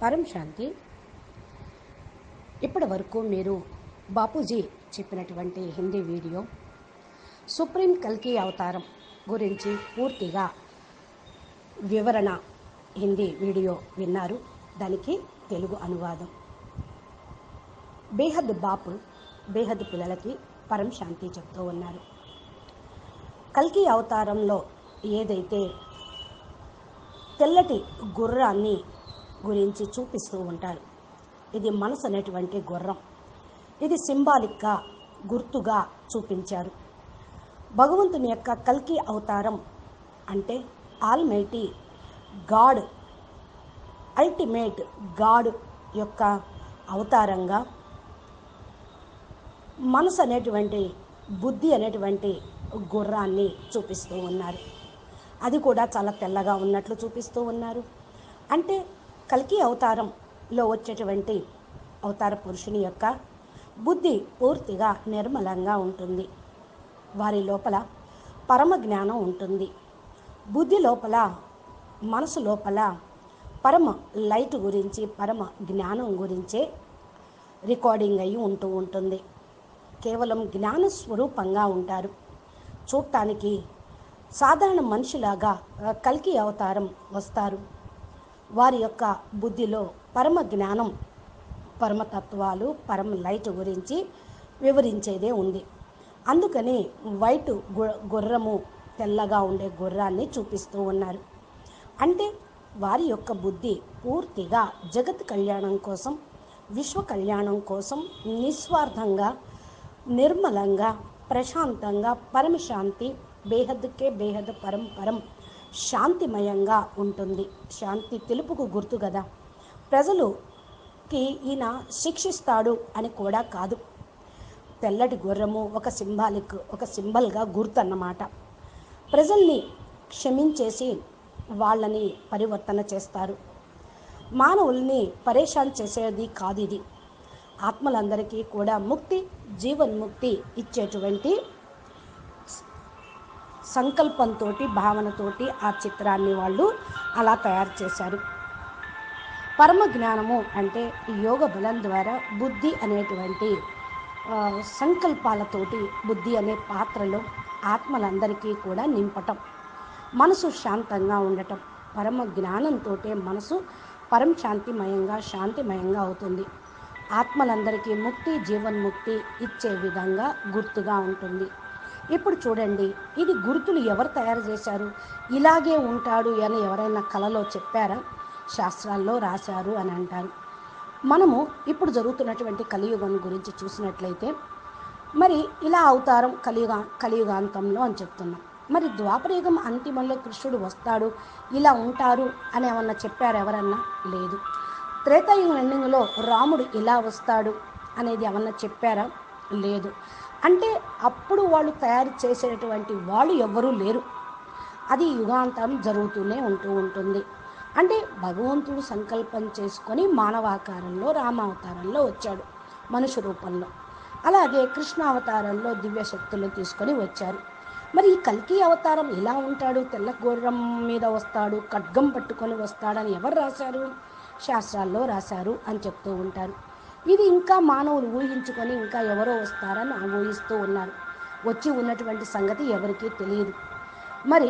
పరం శాంతి ఇప్పటి వరకు మీరు బాపూజీ చెప్పినటువంటి హిందీ వీడియో సుప్రీం కల్కి అవతారం గురించి పూర్తిగా వివరణ హిందీ వీడియో విన్నారు దానికి తెలుగు అనువాదం బేహద్ బాపు బేహద్ పిల్లలకి పరం శాంతి చెప్తూ ఉన్నారు కల్కి అవతారంలో ఏదైతే తెల్లటి గుర్రాన్ని గురించి చూపిస్తూ ఉంటారు ఇది మనసు అనేటువంటి గుర్రం ఇది సింబాలిక్గా గుర్తుగా చూపించారు భగవంతుని యొక్క కల్కి అవతారం అంటే ఆల్మైటీ గాడ్ అల్టిమేట్ గాడ్ యొక్క అవతారంగా మనసు అనేటువంటి బుద్ధి అనేటువంటి గుర్రాన్ని చూపిస్తూ ఉన్నారు అది కూడా చాలా తెల్లగా ఉన్నట్లు చూపిస్తూ ఉన్నారు అంటే కల్కి అవతారంలో వచ్చేటువంటి అవతార పురుషుని యొక్క బుద్ధి పూర్తిగా నిర్మలంగా ఉంటుంది వారి లోపల పరమ జ్ఞానం ఉంటుంది బుద్ధి లోపల మనసు లోపల పరమ లైట్ గురించి పరమ జ్ఞానం గురించే రికార్డింగ్ అయి ఉంటూ ఉంటుంది కేవలం జ్ఞాన స్వరూపంగా ఉంటారు చూడటానికి సాధారణ మనిషిలాగా ఆ, కల్కి అవతారం వస్తారు వారి యొక్క బుద్ధిలో పరమ జ్ఞానం పరమతత్వాలు పరమ లైట్ గురించి వివరించేదే ఉంది అందుకని వైట్ గు- గుర్రము తెల్లగా ఉండే గుర్రాన్ని చూపిస్తూ ఉన్నారు అంటే వారి యొక్క బుద్ధి పూర్తిగా జగత్ కళ్యాణం కోసం విశ్వ కళ్యాణం కోసం నిస్వార్థంగా నిర్మలంగా ప్రశాంతంగా పరమశాంతి బేహద్కే బేహద్ పరం పరం శాంతిమయంగా ఉంటుంది శాంతి తెలుపుకు గుర్తు కదా ప్రజలుకి ఈయన శిక్షిస్తాడు అని కూడా కాదు తెల్లటి గుర్రము ఒక సింబాలిక్ ఒక సింబల్గా గుర్తు అన్నమాట ప్రజల్ని క్షమించేసి వాళ్ళని పరివర్తన చేస్తారు మానవుల్ని పరేషాన్ చేసేది కాదు ఇది ఆత్మలందరికీ కూడా ముక్తి జీవన్ముక్తి ఇచ్చేటువంటి సంకల్పంతో భావనతోటి ఆ చిత్రాన్ని వాళ్ళు అలా తయారు చేశారు పరమ జ్ఞానము అంటే ఈ యోగ బలం ద్వారా బుద్ధి అనేటువంటి ఆ, సంకల్పాలతోటి బుద్ధి అనే పాత్రలో ఆత్మలందరికీ కూడా నింపటం మనసు శాంతంగా ఉండటం పరమ జ్ఞానంతో మనసు పరం శాంతిమయంగా శాంతిమయంగా అవుతుంది ఆత్మలందరికీ ముక్తి జీవన్ముక్తి ఇచ్చే విధంగా గుర్తుగా ఉంటుంది ఇప్పుడు చూడండి ఇది గుర్తులు ఎవరు తయారు చేశారు ఇలాగే ఉంటాడు అని ఎవరైనా కలలో చెప్పారా శాస్త్రాల్లో రాశారు అని అంటారు మనము ఇప్పుడు జరుగుతున్నటువంటి కలియుగం గురించి చూసినట్లయితే మరి ఇలా అవతారం కలియుగ కలియుగాంతంలో అని చెప్తున్నాం మరి ద్వాపరయుగం అంతిమంలో కృష్ణుడు వస్తాడు ఇలా ఉంటారు అని ఏమన్నా చెప్పారు ఎవరన్నా లేదు త్రేతాయుగం ఎండింగ్లో రాముడు ఇలా వస్తాడు అనేది ఏమన్నా చెప్పారా లేదు అంటే అప్పుడు వాళ్ళు తయారు చేసేటటువంటి వాళ్ళు ఎవ్వరూ లేరు అది యుగాంతం జరుగుతూనే ఉంటూ ఉంటుంది అంటే భగవంతుడు సంకల్పం చేసుకొని మానవాకారంలో రామావతారంలో వచ్చాడు మనుషు రూపంలో అలాగే కృష్ణ అవతారంలో దివ్య శక్తులు తీసుకొని వచ్చారు మరి ఈ కల్కి అవతారం ఎలా ఉంటాడు తెల్ల గుర్రం మీద వస్తాడు ఖడ్గం పట్టుకొని వస్తాడని ఎవరు రాశారు శాస్త్రాల్లో రాశారు అని చెప్తూ ఉంటారు ఇది ఇంకా మానవులు ఊహించుకొని ఇంకా ఎవరో వస్తారని ఊహిస్తూ ఉన్నారు వచ్చి ఉన్నటువంటి సంగతి ఎవరికీ తెలియదు మరి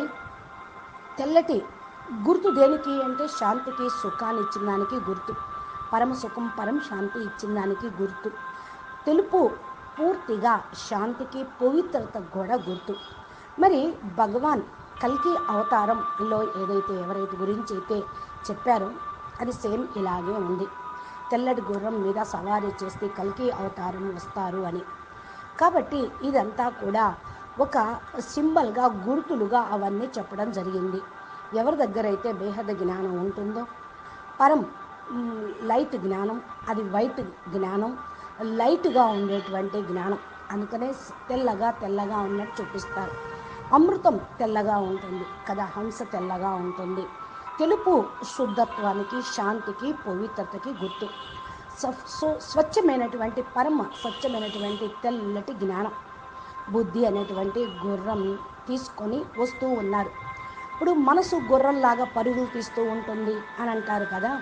తెల్లటి గుర్తు దేనికి అంటే శాంతికి సుఖాన్ని ఇచ్చిన దానికి గుర్తు పరమ సుఖం పరం శాంతి ఇచ్చిన దానికి గుర్తు తెలుపు పూర్తిగా శాంతికి పవిత్రత కూడా గుర్తు మరి భగవాన్ కల్కి అవతారంలో ఏదైతే ఎవరైతే గురించి అయితే చెప్పారో అది సేమ్ ఇలాగే ఉంది తెల్లటి గుర్రం మీద సవారీ చేస్తే కల్కి అవతారం వస్తారు అని కాబట్టి ఇదంతా కూడా ఒక సింబల్గా గుర్తులుగా అవన్నీ చెప్పడం జరిగింది ఎవరి దగ్గర అయితే బేహద జ్ఞానం ఉంటుందో పరం మ్, లైట్ జ్ఞానం అది వైట్ జ్ఞానం లైట్గా ఉండేటువంటి జ్ఞానం అందుకనే తెల్లగా తెల్లగా ఉన్నట్టు చూపిస్తారు అమృతం తెల్లగా ఉంటుంది కదా హంస తెల్లగా ఉంటుంది తెలుపు శుద్ధత్వానికి శాంతికి పవిత్రతకి గుర్తు స్వ- స్వ- స్వచ్ఛమైనటువంటి పరమ స్వచ్ఛమైనటువంటి తెల్లటి జ్ఞానం బుద్ధి అనేటువంటి గుర్రం తీసుకొని వస్తూ ఉన్నారు ఇప్పుడు మనసు గుర్రంలాగా పరుగులు తీస్తూ ఉంటుంది అని అంటారు కదా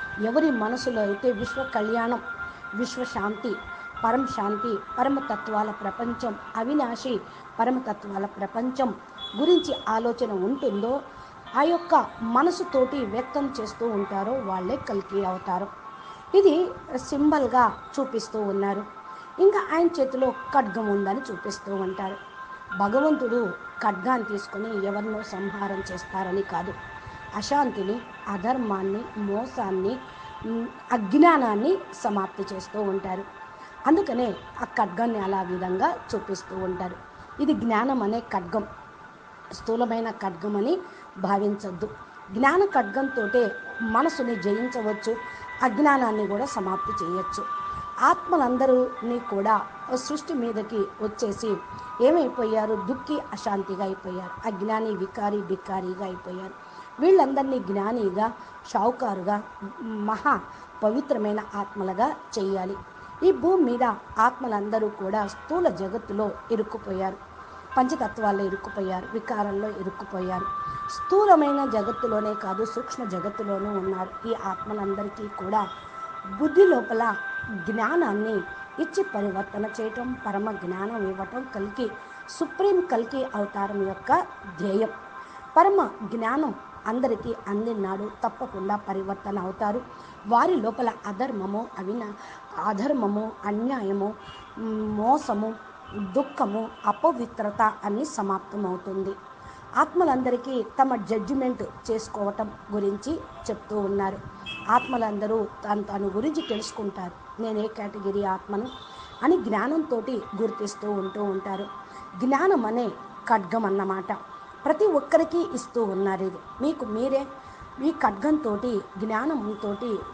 ఎవరి మనసులో అయితే విశ్వ కళ్యాణం విశ్వశాంతి పరమ శాంతి పరమతత్వాల ప్రపంచం అవినాశి పరమతత్వాల ప్రపంచం గురించి ఆలోచన ఉంటుందో ఆ యొక్క మనసుతోటి వ్యక్తం చేస్తూ ఉంటారో వాళ్ళే కల్కి అవతారం ఇది సింబల్గా చూపిస్తూ ఉన్నారు ఇంకా ఆయన చేతిలో ఖడ్గం ఉందని చూపిస్తూ ఉంటారు భగవంతుడు ఖడ్గాన్ని తీసుకొని ఎవరినో సంహారం చేస్తారని కాదు అశాంతిని అధర్మాన్ని మోసాన్ని ఉమ్, అజ్ఞానాన్ని సమాప్తి చేస్తూ ఉంటారు అందుకనే ఆ ఖడ్గాన్ని అలా విధంగా చూపిస్తూ ఉంటారు ఇది జ్ఞానం అనే ఖడ్గం స్థూలమైన ఖడ్గమని భావించద్దు జ్ఞాన ఖడ్గంతో మనసుని జయించవచ్చు అజ్ఞానాన్ని కూడా సమాప్తి చేయొచ్చు ఆత్మలందరూని కూడా సృష్టి మీదకి వచ్చేసి ఏమైపోయారు దుఃఖి అశాంతిగా అయిపోయారు అజ్ఞాని వికారి బికారిగా అయిపోయారు వీళ్ళందరినీ జ్ఞానిగా షావుకారుగా మహా పవిత్రమైన ఆత్మలుగా చేయాలి ఈ భూమి మీద ఆత్మలందరూ కూడా స్థూల జగత్తులో ఇరుక్కుపోయారు పంచతత్వాల్లో ఇరుక్కుపోయారు వికారంలో ఇరుక్కుపోయారు స్థూలమైన జగత్తులోనే కాదు సూక్ష్మ జగత్తులోనూ ఉన్నారు ఈ ఆత్మలందరికీ కూడా బుద్ధి లోపల జ్ఞానాన్ని ఇచ్చి పరివర్తన చేయటం పరమ జ్ఞానం ఇవ్వటం కలికి సుప్రీం కలికి అవతారం యొక్క ధ్యేయం పరమ జ్ఞానం అందరికీ అందినాడు తప్పకుండా పరివర్తన అవుతారు వారి లోపల అధర్మము అవిన అధర్మము అన్యాయము మ్, మోసము దుఃఖము అపవిత్రత అన్ని సమాప్తమవుతుంది ఆత్మలందరికీ తమ జడ్జిమెంట్ చేసుకోవటం గురించి చెప్తూ ఉన్నారు ఆత్మలందరూ తను తన గురించి తెలుసుకుంటారు నేను ఏ కేటగిరీ ఆత్మను అని జ్ఞానంతో గుర్తిస్తూ ఉంటూ ఉంటారు జ్ఞానం అనే ఖడ్గం అన్నమాట ప్రతి ఒక్కరికి ఇస్తూ ఉన్నారు ఇది మీకు మీరే మీ ఖడ్గంతో జ్ఞానంతో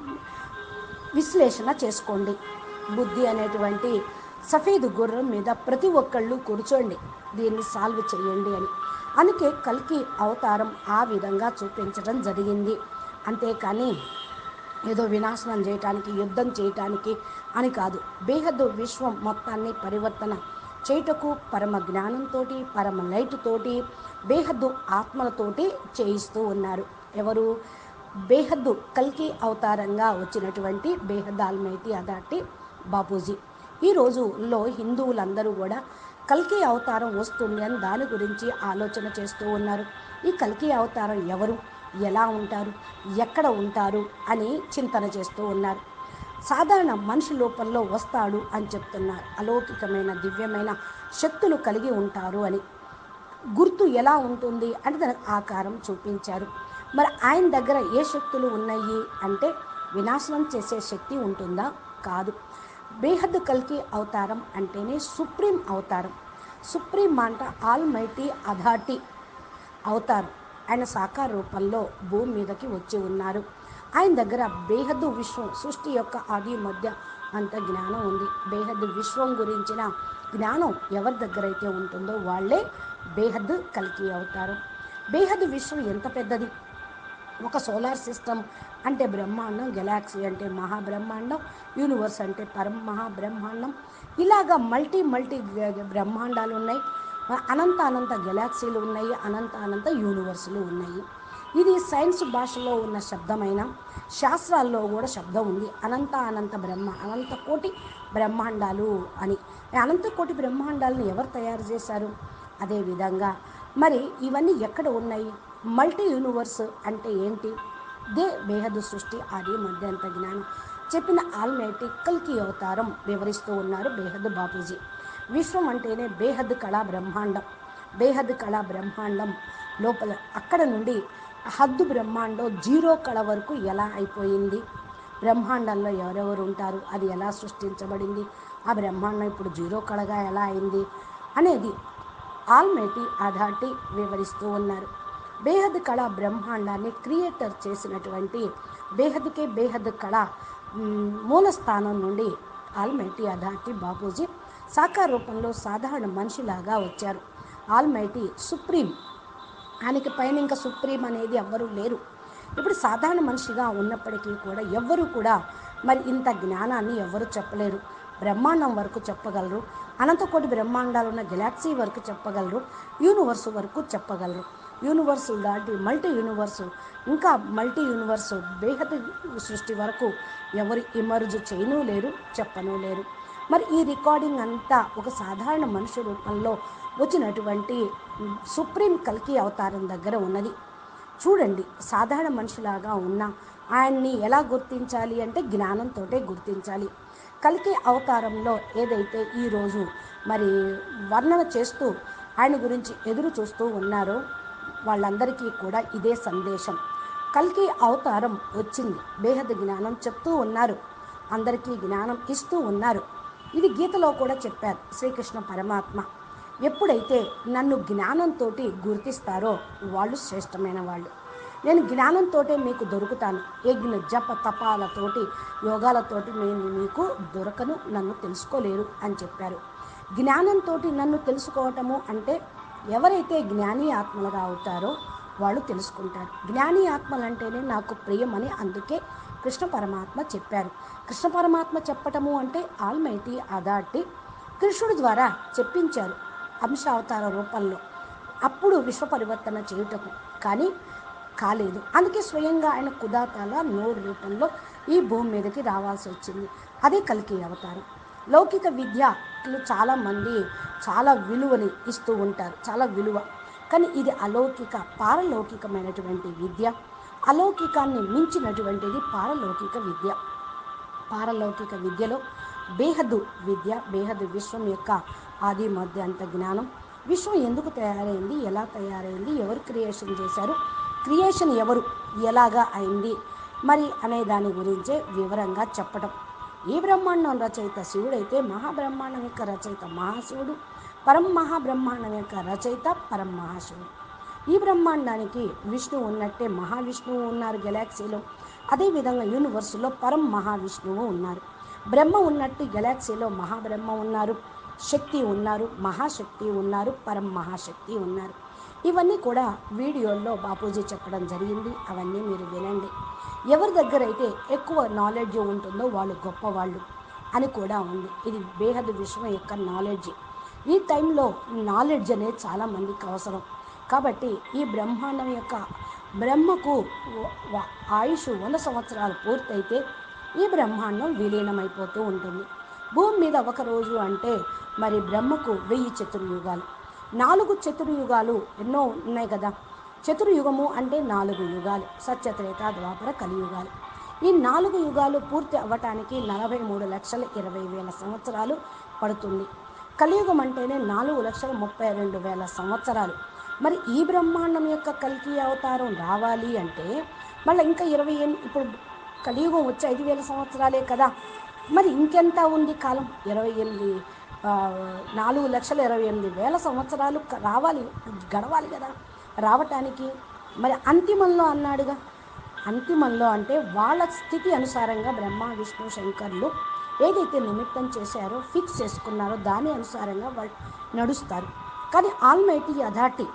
విశ్లేషణ చేసుకోండి బుద్ధి అనేటువంటి సఫేదు గుర్రం మీద ప్రతి ఒక్కళ్ళు కూర్చోండి దీన్ని సాల్వ్ చేయండి అని అందుకే కల్కి అవతారం ఆ విధంగా చూపించడం జరిగింది అంతేకాని ఏదో వినాశనం చేయటానికి యుద్ధం చేయటానికి అని కాదు బేహద్దు విశ్వం మొత్తాన్ని పరివర్తన చేయుటకు పరమ జ్ఞానంతో పరమ లైట్ తోటి బేహద్దు ఆత్మలతోటి చేయిస్తూ ఉన్నారు ఎవరు బేహద్దు కల్కి అవతారంగా వచ్చినటువంటి బేహద్ ఆల్మైతి అదాటి బాపూజీ ఈ రోజుల్లో హిందువులందరూ కూడా కల్కి అవతారం వస్తుంది అని దాని గురించి ఆలోచన చేస్తూ ఉన్నారు ఈ కల్కి అవతారం ఎవరు ఎలా ఉంటారు ఎక్కడ ఉంటారు అని చింతన చేస్తూ ఉన్నారు సాధారణ మనిషి లోపల్లో వస్తాడు అని చెప్తున్నారు అలౌకికమైన దివ్యమైన శక్తులు కలిగి ఉంటారు అని గుర్తు ఎలా ఉంటుంది అంటే దానికి ఆకారం చూపించారు మరి ఆయన దగ్గర ఏ శక్తులు ఉన్నాయి అంటే వినాశనం చేసే శక్తి ఉంటుందా కాదు బేహద్ కల్కి అవతారం అంటేనే సుప్రీం అవతారం సుప్రీం మాట ఆల్ మైటీ అథారిటీ అవతారం ఆయన సాకార రూపంలో భూమి మీదకి వచ్చి ఉన్నారు ఆయన దగ్గర బేహద్దు విశ్వం సృష్టి యొక్క ఆది మధ్య అంత జ్ఞానం ఉంది బేహద్దు విశ్వం గురించిన జ్ఞానం ఎవరి దగ్గర అయితే ఉంటుందో వాళ్ళే బేహద్ కల్కి అవుతారు బేహద్ విశ్వం ఎంత పెద్దది ఒక సోలార్ సిస్టమ్ అంటే బ్రహ్మాండం గెలాక్సీ అంటే మహాబ్రహ్మాండం యూనివర్స్ అంటే పరమ మహాబ్రహ్మాండం ఇలాగా మల్టీ మల్టీ గ- బ్రహ్మాండాలు ఉన్నాయి అనంత అనంత గెలాక్సీలు ఉన్నాయి అనంత అనంత యూనివర్సులు ఉన్నాయి ఇది సైన్స్ భాషలో ఉన్న శబ్దమైన శాస్త్రాల్లో కూడా శబ్దం ఉంది అనంత అనంత బ్రహ్మ అనంత కోటి బ్రహ్మాండాలు అని ఈ అనంత కోటి బ్రహ్మాండాలను ఎవరు తయారు చేశారు అదేవిధంగా మరి ఇవన్నీ ఎక్కడ ఉన్నాయి మల్టీ యూనివర్స్ అంటే ఏంటి దే బేహదు సృష్టి ఆది మధ్యంత జ్ఞానం చెప్పిన ఆల్మైటీ కల్కి అవతారం వివరిస్తూ ఉన్నారు బేహద్ బాపూజీ విశ్వం అంటేనే బేహద్ కళా బ్రహ్మాండం బేహద్ కళా బ్రహ్మాండం లోపల అక్కడ నుండి హద్దు బ్రహ్మాండం జీరో కళ వరకు ఎలా అయిపోయింది బ్రహ్మాండంలో ఎవరెవరు ఉంటారు అది ఎలా సృష్టించబడింది ఆ బ్రహ్మాండం ఇప్పుడు జీరో కళగా ఎలా అయింది అనేది ఆల్మైటీ అథారిటీ వివరిస్తూ ఉన్నారు బేహద్ కళ బ్రహ్మాండాన్ని క్రియేటర్ చేసినటువంటి బేహద్కే బేహద్ కళ మ్, మూల స్థానం నుండి ఆల్మైటీ అథారిటీ బాపూజీ సాకార రూపంలో సాధారణ మనిషిలాగా వచ్చారు ఆల్మైటీ సుప్రీం ఆయనకి పైన ఇంకా సుప్రీం అనేది ఎవ్వరూ లేరు ఇప్పుడు సాధారణ మనిషిగా ఉన్నప్పటికీ కూడా ఎవ్వరూ కూడా మరి ఇంత జ్ఞానాన్ని ఎవ్వరూ చెప్పలేరు బ్రహ్మాండం వరకు చెప్పగలరు అనంతకోటి బ్రహ్మాండాలు ఉన్న గెలాక్సీ వరకు చెప్పగలరు యూనివర్స్ వరకు చెప్పగలరు యూనివర్సు దాటి మల్టీ యూనివర్సు ఇంకా మల్టీ యూనివర్సు బేహద్ సృష్టి వరకు ఎవరు ఇమర్జ్ చేయను లేరు చెప్పను లేరు మరి ఈ రికార్డింగ్ అంతా ఒక సాధారణ మనిషి రూపంలో వచ్చినటువంటి సుప్రీం కల్కి అవతారం దగ్గర ఉన్నది చూడండి సాధారణ మనిషిలాగా ఉన్న ఆయన్ని ఎలా గుర్తించాలి అంటే జ్ఞానంతో గుర్తించాలి కలికి అవతారంలో ఏదైతే ఈరోజు మరి వర్ణన చేస్తూ ఆయన గురించి ఎదురు చూస్తూ ఉన్నారో వాళ్ళందరికీ కూడా ఇదే సందేశం కల్కి అవతారం వచ్చింది బేహద్ జ్ఞానం చెప్తూ ఉన్నారు అందరికీ జ్ఞానం ఇస్తూ ఉన్నారు ఇది గీతలో కూడా చెప్పారు శ్రీకృష్ణ పరమాత్మ ఎప్పుడైతే నన్ను జ్ఞానంతో గుర్తిస్తారో వాళ్ళు శ్రేష్టమైన వాళ్ళు నేను జ్ఞానంతో మీకు దొరుకుతాను యజ్ఞ జప తపాలతోటి యోగాలతోటి నేను మీకు దొరకను నన్ను తెలుసుకోలేరు అని చెప్పారు జ్ఞానంతో నన్ను తెలుసుకోవటము అంటే ఎవరైతే జ్ఞాని ఆత్మలుగా అవుతారో వాళ్ళు తెలుసుకుంటారు జ్ఞాని ఆత్మలంటేనే నాకు ప్రియమని అందుకే కృష్ణ పరమాత్మ చెప్పారు కృష్ణ పరమాత్మ చెప్పటము అంటే ఆల్మైటీ అథారిటీ కృష్ణుడి ద్వారా చెప్పించారు అంశావతార రూపంలో అప్పుడు విశ్వ పరివర్తన చేయుటకు కానీ కాలేదు అందుకే స్వయంగా ఆయన కుదాతాల నోరు రూపంలో ఈ భూమి మీదకి రావాల్సి వచ్చింది అదే కలికి అవతారం లౌకిక విద్యలు చాలామంది చాలా విలువని ఇస్తూ ఉంటారు చాలా విలువ కానీ ఇది అలౌకిక పారలౌకికమైనటువంటి విద్య అలౌకికాన్ని మించినటువంటిది పారలౌకిక విద్య పారలౌకిక విద్యలో బేహద్దు విద్య బేహద్దు విశ్వం యొక్క ఆది మధ్య అంత జ్ఞానం విశ్వం ఎందుకు తయారైంది ఎలా తయారైంది ఎవరు క్రియేషన్ చేశారు క్రియేషన్ ఎవరు ఎలాగా అయింది మరి అనే దాని గురించే వివరంగా చెప్పటం ఈ బ్రహ్మాండం రచయిత శివుడైతే మహాబ్రహ్మాండం యొక్క రచయిత మహాశివుడు పరం మహాబ్రహ్మాండం యొక్క రచయిత పరం మహాశివుడు ఈ బ్రహ్మాండానికి విష్ణువు ఉన్నట్టే మహావిష్ణువు ఉన్నారు గెలాక్సీలో అదేవిధంగా యూనివర్సులో పరం మహావిష్ణువు ఉన్నారు బ్రహ్మ ఉన్నట్టు గెలాక్సీలో మహాబ్రహ్మ ఉన్నారు శక్తి ఉన్నారు మహాశక్తి ఉన్నారు పరం మహాశక్తి ఉన్నారు ఇవన్నీ కూడా వీడియోల్లో బాపూజీ చెప్పడం జరిగింది అవన్నీ మీరు వినండి ఎవరి దగ్గర అయితే ఎక్కువ నాలెడ్జ్ ఉంటుందో వాళ్ళు గొప్పవాళ్ళు అని కూడా ఉంది ఇది బేహద్ విశ్వం యొక్క నాలెడ్జ్ ఈ టైంలో నాలెడ్జ్ అనేది చాలా మందికి అవసరం కాబట్టి ఈ బ్రహ్మాండం యొక్క బ్రహ్మకు వ- వ- ఆయుష్ వంద సంవత్సరాలు పూర్తయితే ఈ బ్రహ్మాండం విలీనమైపోతూ ఉంటుంది భూమి మీద ఒక రోజు అంటే మరి బ్రహ్మకు వెయ్యి చతుర్యుగాలు నాలుగు చతుర్యుగాలు ఎన్నో ఉన్నాయి కదా చతుర్యుగము అంటే నాలుగు యుగాలు సత్యత్రేత ద్వాపర కలియుగాలు ఈ నాలుగు యుగాలు పూర్తి అవ్వటానికి నలభై మూడు లక్షల ఇరవై వేల సంవత్సరాలు పడుతుంది కలియుగం అంటేనే నాలుగు లక్షల ముప్పై రెండు వేల సంవత్సరాలు మరి ఈ బ్రహ్మాండం యొక్క కలికి అవతారం రావాలి అంటే మళ్ళీ ఇంకా ఇరవై ఎన్ ఇప్పుడు కలియుగం వచ్చి ఐదు వేల సంవత్సరాలే కదా మరి ఇంకెంత ఉంది కాలం ఇరవై ఎనిమిది ఆ, నాలుగు లక్షల ఇరవై ఎనిమిది వేల సంవత్సరాలు క- రావాలి గడవాలి కదా రావటానికి మరి అంతిమంలో అన్నాడుగా అంతిమంలో అంటే వాళ్ళ స్థితి అనుసారంగా బ్రహ్మ విష్ణు శంకర్లు ఏదైతే నిమిత్తం చేశారో ఫిక్స్ చేసుకున్నారో దాని అనుసారంగా వాళ్ళు నడుస్తారు కానీ ఆల్మైటీ అథారిటీ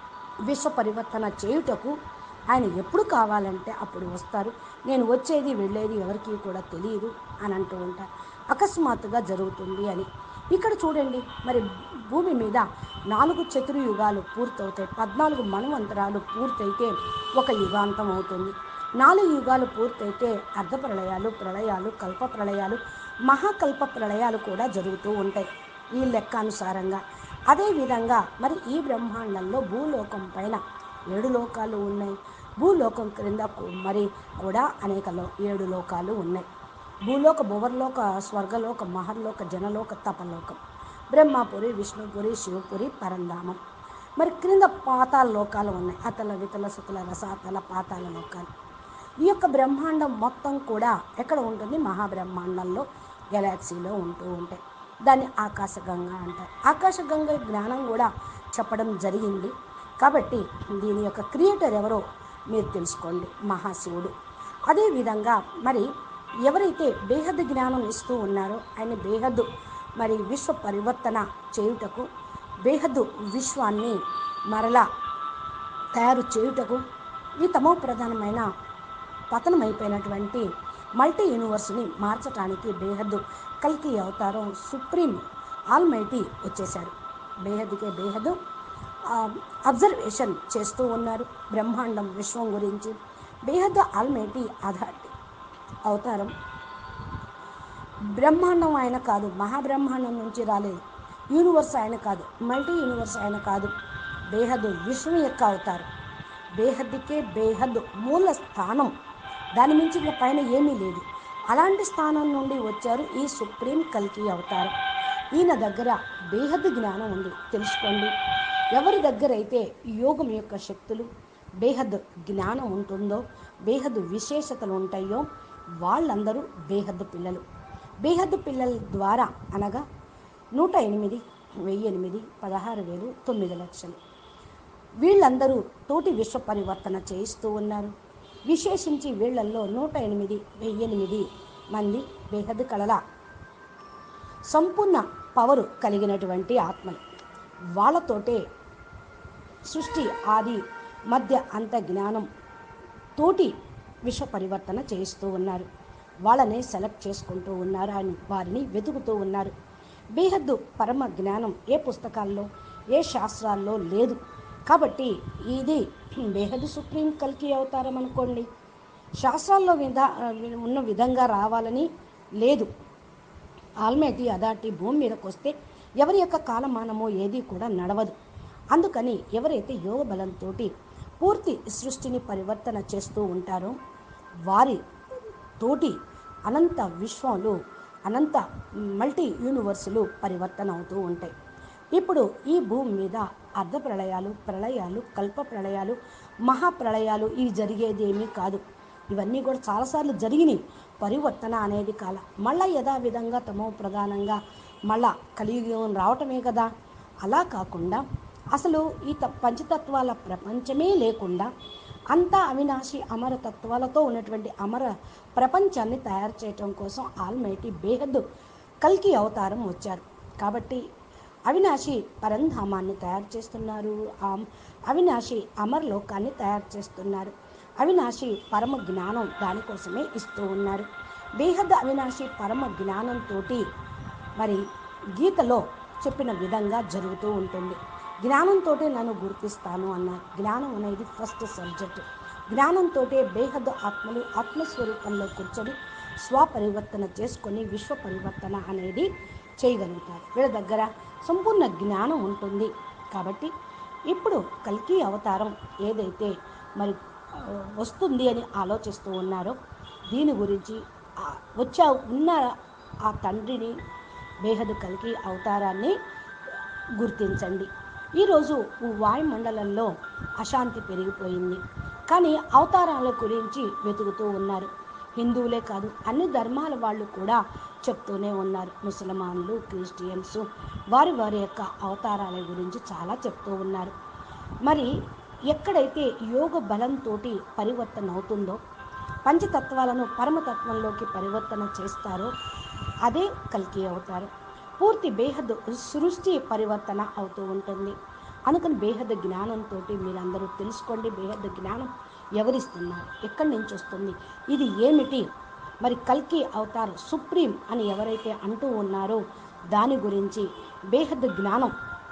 విశ్వ పరివర్తన చేయుటకు ఆయన ఎప్పుడు కావాలంటే అప్పుడు వస్తారు నేను వచ్చేది వెళ్ళేది ఎవరికి కూడా తెలియదు అని అంటూ ఉంటారు అకస్మాత్తుగా జరుగుతుంది అని ఇక్కడ చూడండి మరి భూమి మీద నాలుగు చతుర్యుగాలు పూర్తవుతాయి పద్నాలుగు మన్వంతరాలు పూర్తయితే ఒక యుగాంతం అవుతుంది నాలుగు యుగాలు పూర్తయితే అర్ధ ప్రళయాలు ప్రళయాలు కల్ప ప్రళయాలు మహాకల్ప ప్రళయాలు కూడా జరుగుతూ ఉంటాయి ఈ లెక్క అనుసారంగా అదేవిధంగా మరి ఈ బ్రహ్మాండంలో భూలోకం పైన ఏడు లోకాలు ఉన్నాయి భూలోకం క్రింద కు- మరి కూడా అనేక లో ఏడు లోకాలు ఉన్నాయి భూలోక భువర్లోక స్వర్గలోక మహర్లోక జనలోక తపలోకం బ్రహ్మపురి విష్ణుపురి శివపురి పరంధామం మరి క్రింద పాతాల లోకాలు ఉన్నాయి అతల వితల సుతల రసాతల పాతాల లోకాలు ఈ యొక్క బ్రహ్మాండం మొత్తం కూడా ఎక్కడ ఉంటుంది మహాబ్రహ్మాండంలో గెలాక్సీలో ఉంటూ ఉంటాయి దాన్ని ఆకాశగంగా అంటారు ఆకాశగంగ జ్ఞానం కూడా చెప్పడం జరిగింది కాబట్టి దీని యొక్క క్రియేటర్ ఎవరో మీరు తెలుసుకోండి మహాశివుడు అదేవిధంగా మరి ఎవరైతే బేహద్దు జ్ఞానం ఇస్తూ ఉన్నారో ఆయన బేహద్దు మరి విశ్వ పరివర్తన చేయుటకు బేహద్దు విశ్వాన్ని మరలా తయారు చేయుటకు ఈ తమో ప్రధానమైన పతనమైపోయినటువంటి మల్టీ యూనివర్స్ని మార్చడానికి బేహద్దు కల్కి అవతారం సుప్రీం ఆల్మైటీ వచ్చేశారు బేహద్దుకే బేహద్దు అబ్జర్వేషన్ చేస్తూ ఉన్నారు బ్రహ్మాండం విశ్వం గురించి బేహద్ ఆల్మేటి అథారిటీ అవతారం బ్రహ్మాండం ఆయన కాదు మహాబ్రహ్మాండం నుంచి రాలేదు యూనివర్స్ ఆయన కాదు మల్టీ యూనివర్స్ ఆయన కాదు బేహద్ విశ్వం యొక్క అవతారం బేహద్దుకే బేహద్ మూల స్థానం దాని మించి ఇంకా పైన ఏమీ లేదు అలాంటి స్థానం నుండి వచ్చారు ఈ సుప్రీం కల్కి అవతారం ఈయన దగ్గర బేహద్ జ్ఞానం ఉంది తెలుసుకోండి ఎవరి దగ్గర అయితే యోగం యొక్క శక్తులు బేహద్ జ్ఞానం ఉంటుందో బేహద్ విశేషతలు ఉంటాయో వాళ్ళందరూ బేహద్ పిల్లలు బేహద్ పిల్లల ద్వారా అనగా నూట ఎనిమిది వెయ్యి ఎనిమిది పదహారు వేలు తొమ్మిది లక్షలు వీళ్ళందరూ తోటి విశ్వ పరివర్తన చేయిస్తూ ఉన్నారు విశేషించి వీళ్ళల్లో నూట ఎనిమిది వెయ్యి ఎనిమిది మంది బేహద్ కళల సంపూర్ణ పవరు కలిగినటువంటి ఆత్మలు వాళ్ళతోటే సృష్టి ఆది మధ్య అంత జ్ఞానం తోటి విశ్వ పరివర్తన చేయిస్తూ ఉన్నారు వాళ్ళనే సెలెక్ట్ చేసుకుంటూ ఉన్నారు అని వారిని వెతుకుతూ ఉన్నారు బేహద్దు పరమ జ్ఞానం ఏ పుస్తకాల్లో ఏ శాస్త్రాల్లో లేదు కాబట్టి ఇది బేహద్దు సుప్రీం కల్కి అవతారం అనుకోండి శాస్త్రాల్లో విధా ఉన్న విధంగా రావాలని లేదు ఆల్మేటి అదాటి భూమి మీదకి వస్తే ఎవరి యొక్క కాలమానమో ఏది కూడా నడవదు అందుకని ఎవరైతే యోగ బలంతో పూర్తి సృష్టిని పరివర్తన చేస్తూ ఉంటారో వారి తోటి అనంత విశ్వంలో అనంత మల్టీ యూనివర్సులు పరివర్తన అవుతూ ఉంటాయి ఇప్పుడు ఈ భూమి మీద అర్ధ ప్రళయాలు ప్రళయాలు కల్ప ప్రళయాలు మహాప్రళయాలు ఇవి జరిగేది ఏమీ కాదు ఇవన్నీ కూడా చాలాసార్లు జరిగినాయి పరివర్తన అనేది కాల మళ్ళా యథావిధంగా తమో ప్రధానంగా మళ్ళా కలియుగం రావటమే కదా అలా కాకుండా అసలు ఈ త పంచతత్వాల ప్రపంచమే లేకుండా అంతా అవినాశి అమర తత్వాలతో ఉన్నటువంటి అమర ప్రపంచాన్ని తయారు చేయటం కోసం ఆల్మైటీ బేహద్దు కల్కి అవతారం వచ్చారు కాబట్టి అవినాశి పరంధామాన్ని తయారు చేస్తున్నారు ఆ అవినాశి అమరలోకాన్ని తయారు చేస్తున్నారు అవినాశి పరమ జ్ఞానం దానికోసమే ఇస్తూ ఉన్నారు బేహద్ అవినాశి పరమ జ్ఞానంతో మరి గీతలో చెప్పిన విధంగా జరుగుతూ ఉంటుంది జ్ఞానంతో నన్ను గుర్తిస్తాను అన్నారు జ్ఞానం అనేది ఫస్ట్ సబ్జెక్ట్ జ్ఞానంతో బేహద్ ఆత్మలు ఆత్మస్వరూపంలో కూర్చొని స్వపరివర్తన చేసుకొని విశ్వ పరివర్తన అనేది చేయగలుగుతారు వీళ్ళ దగ్గర సంపూర్ణ జ్ఞానం ఉంటుంది కాబట్టి ఇప్పుడు కల్కి అవతారం ఏదైతే మరి ఆ, వస్తుంది అని ఆలోచిస్తూ ఉన్నారో దీని గురించి ఆ వచ్చా ఉన్న ఆ తండ్రిని బేహద్ కలికి అవతారాన్ని గుర్తించండి ఈరోజు వాయుమండలంలో అశాంతి పెరిగిపోయింది కానీ అవతారాల గురించి వెతుకుతూ ఉన్నారు హిందువులే కాదు అన్ని ధర్మాల వాళ్ళు కూడా చెప్తూనే ఉన్నారు ముసల్మాన్లు క్రిస్టియన్స్ వారి వారి యొక్క అవతారాల గురించి చాలా చెప్తూ ఉన్నారు మరి ఎక్కడైతే యోగ బలంతో పరివర్తన అవుతుందో పంచతత్వాలను పరమతత్వంలోకి పరివర్తన చేస్తారో అదే కల్కి అవుతారు పూర్తి బేహద్ సృష్టి పరివర్తన అవుతూ ఉంటుంది అనుకుని బేహద్ జ్ఞానంతో మీరందరూ తెలుసుకోండి బేహద్ జ్ఞానం ఎవరిస్తున్నారు ఎక్కడి నుంచి వస్తుంది ఇది ఏమిటి మరి కల్కి అవతార్ సుప్రీం అని ఎవరైతే అంటూ ఉన్నారో దాని గురించి బేహద్ జ్ఞానం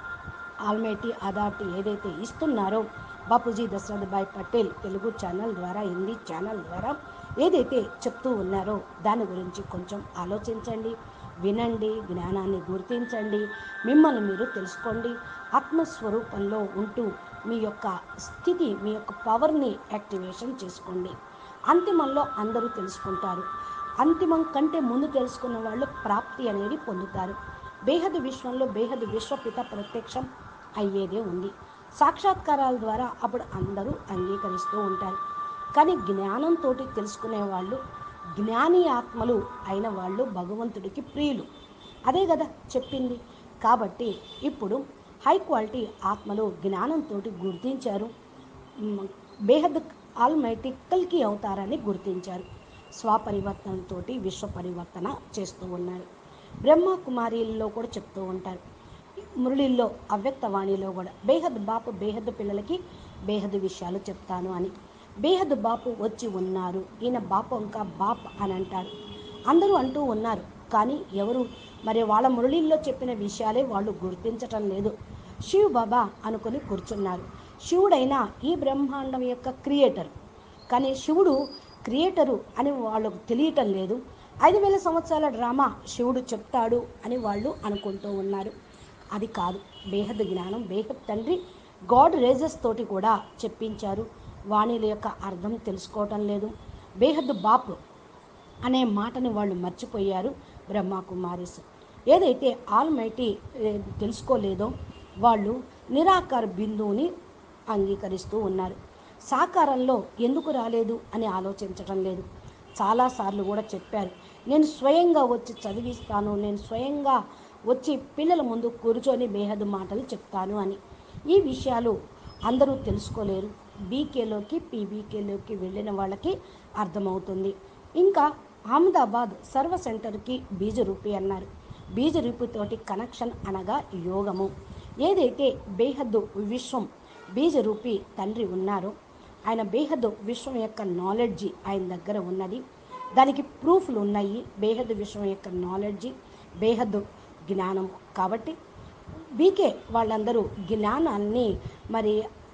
ఆల్మేటి అథారిటీ ఏదైతే ఇస్తున్నారో బాపూజీ దశరథ్ భాయ్ పటేల్ తెలుగు ఛానల్ ద్వారా హిందీ ఛానల్ ద్వారా ఏదైతే చెప్తూ ఉన్నారో దాని గురించి కొంచెం ఆలోచించండి వినండి జ్ఞానాన్ని గుర్తించండి మిమ్మల్ని మీరు తెలుసుకోండి ఆత్మస్వరూపంలో ఉంటూ మీ యొక్క స్థితి మీ యొక్క పవర్ని యాక్టివేషన్ చేసుకోండి అంతిమంలో అందరూ తెలుసుకుంటారు అంతిమం కంటే ముందు తెలుసుకున్న వాళ్ళు ప్రాప్తి అనేది పొందుతారు బేహద్ విశ్వంలో బేహద్ విశ్వపిత ప్రత్యక్షం అయ్యేదే ఉంది సాక్షాత్కారాల ద్వారా అప్పుడు అందరూ అంగీకరిస్తూ ఉంటారు కానీ జ్ఞానంతో తెలుసుకునే వాళ్ళు జ్ఞాని ఆత్మలు అయిన వాళ్ళు భగవంతుడికి ప్రియులు అదే కదా చెప్పింది కాబట్టి ఇప్పుడు హై క్వాలిటీ ఆత్మలు జ్ఞానంతో గుర్తించారు మ్, బేహద్ ఆల్మైటీ కల్కి అవతారాన్ని గుర్తించారు స్వపరివర్తనతో విశ్వ పరివర్తన చేస్తూ ఉన్నారు బ్రహ్మ కుమారిల్లో కూడా చెప్తూ ఉంటారు మురళిల్లో అవ్యక్తవాణిలో కూడా బేహద్ బాపు బేహద్ పిల్లలకి బేహద్ విషయాలు చెప్తాను అని బేహద్ బాపు వచ్చి ఉన్నారు ఈయన బాపు ఇంకా బాప్ అని అంటారు అందరూ అంటూ ఉన్నారు కానీ ఎవరు మరి వాళ్ళ మురళిల్లో చెప్పిన విషయాలే వాళ్ళు గుర్తించటం లేదు శివ్ బాబా అనుకుని కూర్చున్నారు శివుడైన ఈ బ్రహ్మాండం యొక్క క్రియేటర్ కానీ శివుడు క్రియేటరు అని వాళ్ళకు తెలియటం లేదు ఐదు వేల సంవత్సరాల డ్రామా శివుడు చెప్తాడు అని వాళ్ళు అనుకుంటూ ఉన్నారు అది కాదు బేహద్ జ్ఞానం బేహద్ తండ్రి గాడ్ రేజెస్ తోటి కూడా చెప్పించారు వాణిల యొక్క అర్థం తెలుసుకోవటం లేదు బేహద్ బాప్ అనే మాటని వాళ్ళు మర్చిపోయారు బ్రహ్మ కుమారిస్ ఏదైతే ఆల్మైటీ ఏ, తెలుసుకోలేదో వాళ్ళు నిరాకార బిందువుని అంగీకరిస్తూ ఉన్నారు సాకారంలో ఎందుకు రాలేదు అని ఆలోచించటం లేదు చాలాసార్లు కూడా చెప్పారు నేను స్వయంగా వచ్చి చదివిస్తాను నేను స్వయంగా వచ్చి పిల్లల ముందు కూర్చొని బేహదు మాటలు చెప్తాను అని ఈ విషయాలు అందరూ తెలుసుకోలేరు బీకేలోకి పీబీకేలోకి వెళ్ళిన వాళ్ళకి అర్థమవుతుంది ఇంకా అహ్మదాబాద్ సర్వ సెంటర్కి బీజరూపి అన్నారు బీజరూపితోటి కనెక్షన్ అనగా యోగము ఏదైతే బేహద్దు విశ్వం బీజరూపి తండ్రి ఉన్నారో ఆయన బేహద్దు విశ్వం యొక్క నాలెడ్జి ఆయన దగ్గర ఉన్నది దానికి ప్రూఫ్లు ఉన్నాయి బేహద్దు విశ్వం యొక్క నాలెడ్జి బేహద్దు జ్ఞానం కాబట్టి బీకే వాళ్ళందరూ జ్ఞానాన్ని మరి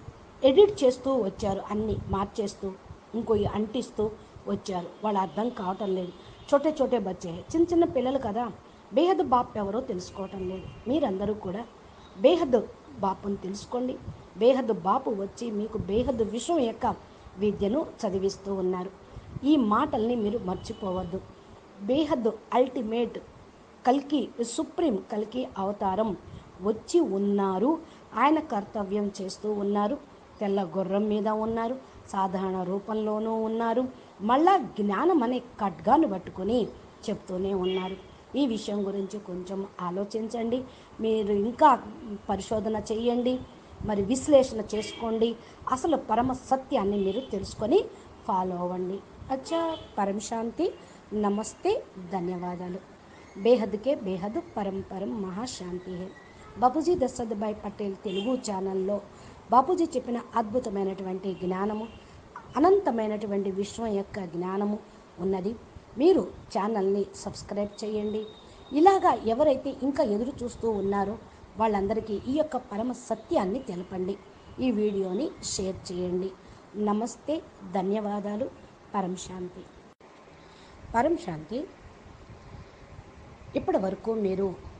ఎడిట్ చేస్తూ వచ్చారు అన్నీ మార్చేస్తూ ఇంకో అంటిస్తూ వచ్చారు వాళ్ళు అర్థం కావటం లేదు చోటే చోటే బచ్చే చిన్న చిన్న పిల్లలు కదా బేహద్ బాప్ ఎవరో తెలుసుకోవటం లేదు మీరందరూ కూడా బేహద్ బాపుని తెలుసుకోండి బేహద్ బాపు వచ్చి మీకు బేహద్ విశ్వం యొక్క విద్యను చదివిస్తూ ఉన్నారు ఈ మాటల్ని మీరు మర్చిపోవద్దు బేహద్ అల్టిమేట్ కల్కి సుప్రీం కల్కి అవతారం వచ్చి ఉన్నారు ఆయన కర్తవ్యం చేస్తూ ఉన్నారు తెల్ల గుర్రం మీద ఉన్నారు సాధారణ రూపంలోనూ ఉన్నారు మళ్ళా జ్ఞానం అనే ఖడ్గాను పట్టుకొని చెప్తూనే ఉన్నారు ఈ విషయం గురించి కొంచెం ఆలోచించండి మీరు ఇంకా పరిశోధన చేయండి మరి విశ్లేషణ చేసుకోండి అసలు పరమ సత్యాన్ని మీరు తెలుసుకొని ఫాలో అవ్వండి అచ్చా పరం శాంతి నమస్తే ధన్యవాదాలు బేహద్కే బేహద్ పరం పరం మహాశాంతి హే బాపూజీ దశరథభాయ్ పటేల్ తెలుగు ఛానల్లో బాపూజీ చెప్పిన అద్భుతమైనటువంటి జ్ఞానము అనంతమైనటువంటి విశ్వం యొక్క జ్ఞానము ఉన్నది మీరు ఛానల్ని సబ్స్క్రైబ్ చేయండి ఇలాగా ఎవరైతే ఇంకా ఎదురు చూస్తూ ఉన్నారో వాళ్ళందరికీ ఈ యొక్క పరమ సత్యాన్ని తెలపండి ఈ వీడియోని షేర్ చేయండి నమస్తే ధన్యవాదాలు పరం శాంతి పరం శాంతి ఇప్పటి వరకు మీరు